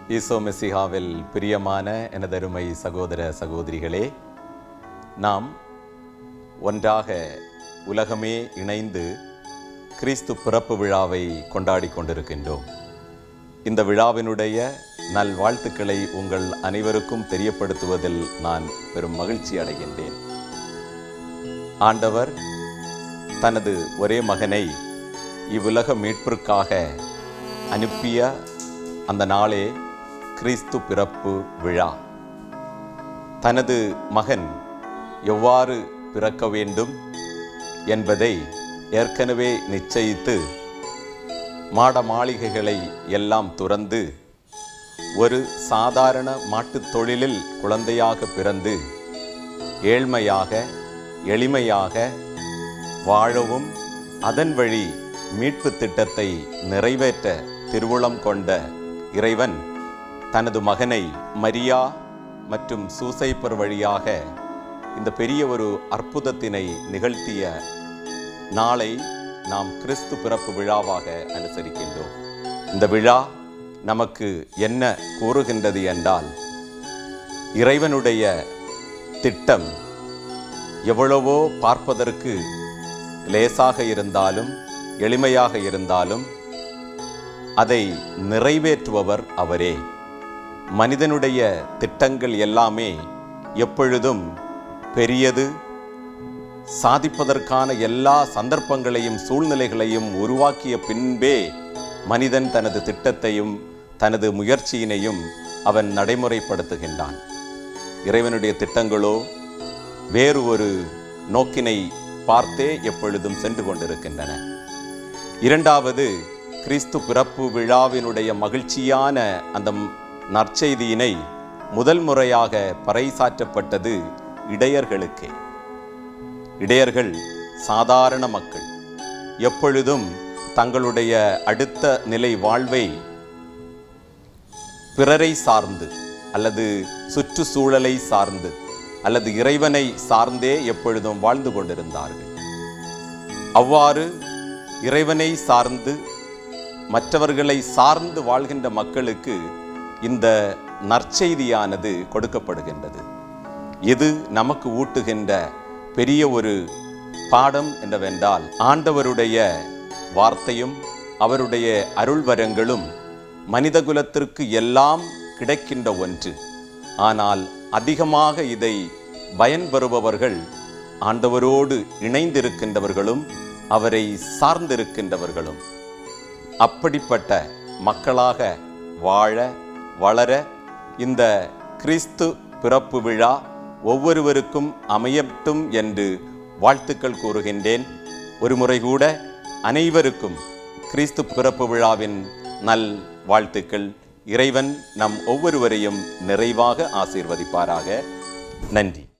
ஈசோ மெசிஹாவில் பிரியமான எனதருமை சகோதர சகோதரிகளே நாம் ஒன்றாக உலகமே இணைந்து கிறிஸ்து பிறப்பு விழாவை கொண்டாடி கொண்டிருக்கின்றோம் இந்த விழாவினுடைய நல்வாழ்த்துக்களை உங்கள் அனைவருக்கும் தெரியப்படுத்துவதில் நான் பெரும் மகிழ்ச்சி அடைகின்றேன் ஆண்டவர் தனது ஒரே மகனை இவ்வுலக மீட்பிற்காக அனுப்பிய அந்த நாளே கிறிஸ்து பிறப்பு விழா தனது மகன் எவ்வாறு பிறக்க வேண்டும் என்பதை ஏற்கனவே நிச்சயித்து மாட மாளிகைகளை எல்லாம் துறந்து ஒரு சாதாரண மாட்டுத் தொழிலில் குழந்தையாக பிறந்து ஏழ்மையாக எளிமையாக வாழவும் அதன் வழி மீட்பு திட்டத்தை நிறைவேற்ற திருவுளம் கொண்ட இறைவன் தனது மகனை மரியா மற்றும் சூசைப்பர் வழியாக இந்த பெரிய ஒரு அற்புதத்தினை நிகழ்த்திய நாளை நாம் கிறிஸ்து பிறப்பு விழாவாக அனுசரிக்கின்றோம் இந்த விழா நமக்கு என்ன கூறுகின்றது என்றால் இறைவனுடைய திட்டம் எவ்வளவோ பார்ப்பதற்கு லேசாக இருந்தாலும் எளிமையாக இருந்தாலும் அதை நிறைவேற்றுபவர் அவரே மனிதனுடைய திட்டங்கள் எல்லாமே எப்பொழுதும் பெரியது சாதிப்பதற்கான எல்லா சந்தர்ப்பங்களையும் சூழ்நிலைகளையும் உருவாக்கிய பின்பே மனிதன் தனது திட்டத்தையும் தனது முயற்சியினையும் அவன் நடைமுறைப்படுத்துகின்றான் இறைவனுடைய திட்டங்களோ வேறு ஒரு நோக்கினை பார்த்தே எப்பொழுதும் சென்று கொண்டிருக்கின்றன இரண்டாவது கிறிஸ்து பிறப்பு விழாவினுடைய மகிழ்ச்சியான அந்த நற்செய்தியினை முதல் முறையாக பறைசாற்றப்பட்டது இடையர்களுக்கே இடையர்கள் சாதாரண மக்கள் எப்பொழுதும் தங்களுடைய அடுத்த நிலை வாழ்வை பிறரை சார்ந்து அல்லது சுற்றுச்சூழலை சார்ந்து அல்லது இறைவனை சார்ந்தே எப்பொழுதும் வாழ்ந்து கொண்டிருந்தார்கள் அவ்வாறு இறைவனை சார்ந்து மற்றவர்களை சார்ந்து வாழ்கின்ற மக்களுக்கு இந்த நற்செய்தியானது கொடுக்கப்படுகின்றது இது நமக்கு ஊட்டுகின்ற பெரிய ஒரு பாடம் என்னவென்றால் ஆண்டவருடைய வார்த்தையும் அவருடைய அருள்வரங்களும் மனிதகுலத்திற்கு எல்லாம் கிடைக்கின்ற ஒன்று ஆனால் அதிகமாக இதை பயன்பெறுபவர்கள் ஆண்டவரோடு இணைந்திருக்கின்றவர்களும் அவரை சார்ந்திருக்கின்றவர்களும் அப்படிப்பட்ட மக்களாக வாழ வளர இந்த கிறிஸ்து பிறப்பு விழா ஒவ்வொருவருக்கும் அமையட்டும் என்று வாழ்த்துக்கள் கூறுகின்றேன் ஒரு முறை கூட அனைவருக்கும் கிறிஸ்து பிறப்பு விழாவின் நல் வாழ்த்துக்கள் இறைவன் நம் ஒவ்வொருவரையும் நிறைவாக ஆசீர்வதிப்பாராக நன்றி